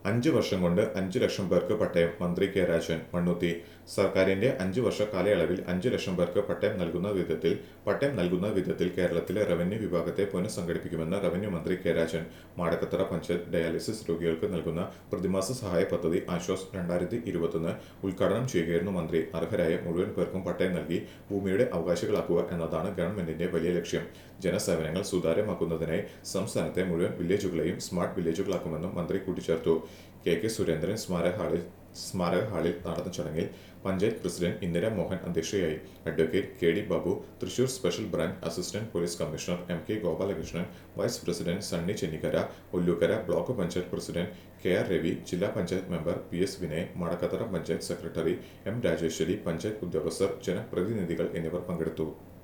അഞ്ച് വർഷം കൊണ്ട് അഞ്ച് ലക്ഷം പേർക്ക് പട്ടയം മന്ത്രി കെ രാജൻ മണ്ണുത്തി സർക്കാരിന്റെ അഞ്ച് വർഷ കാലയളവിൽ അഞ്ച് ലക്ഷം പേർക്ക് പട്ടയം നൽകുന്ന വിധത്തിൽ പട്ടയം നൽകുന്ന വിധത്തിൽ കേരളത്തിലെ റവന്യൂ വിഭാഗത്തെ പുനഃസംഘടിപ്പിക്കുമെന്ന് റവന്യൂ മന്ത്രി കെ രാജൻ മാടക്കത്തറ പഞ്ചായത്ത് ഡയാലിസിസ് രോഗികൾക്ക് നൽകുന്ന പ്രതിമാസ സഹായ പദ്ധതി ആശ്വാസ് രണ്ടായിരത്തി ഇരുപത്തൊന്ന് ഉദ്ഘാടനം ചെയ്യുകയായിരുന്നു മന്ത്രി അർഹരായ മുഴുവൻ പേർക്കും പട്ടയം നൽകി ഭൂമിയുടെ അവകാശികളാക്കുക എന്നതാണ് ഗവൺമെന്റിന്റെ വലിയ ലക്ഷ്യം ജനസേവനങ്ങൾ സുതാര്യമാക്കുന്നതിനായി സംസ്ഥാനത്തെ മുഴുവൻ വില്ലേജുകളെയും സ്മാർട്ട് വില്ലേജുകളാക്കുമെന്നും മന്ത്രി കൂട്ടിച്ചേർത്തു കെ കെ സുരേന്ദ്രൻ സ്മാരക ഹാളിൽ സ്മാരക ഹാളിൽ നടന്ന ചടങ്ങിൽ പഞ്ചായത്ത് പ്രസിഡന്റ് ഇന്ദിര മോഹൻ അധ്യക്ഷയായി advocate K D Babu Thrissur special branch assistant police commissioner M K Gopalakrishnan vice president Sunny Chennikkara Ollukkara block panchayat president K R Ravi ജില്ലാ panchayat member P S Vinay Madakkathara panchayat secretary M Rajeshwari panchayat ഉദ്യോഗസ്ഥർ ജനപ്രതിനിധികൾ എന്നിവർ പങ്കെടുത്തു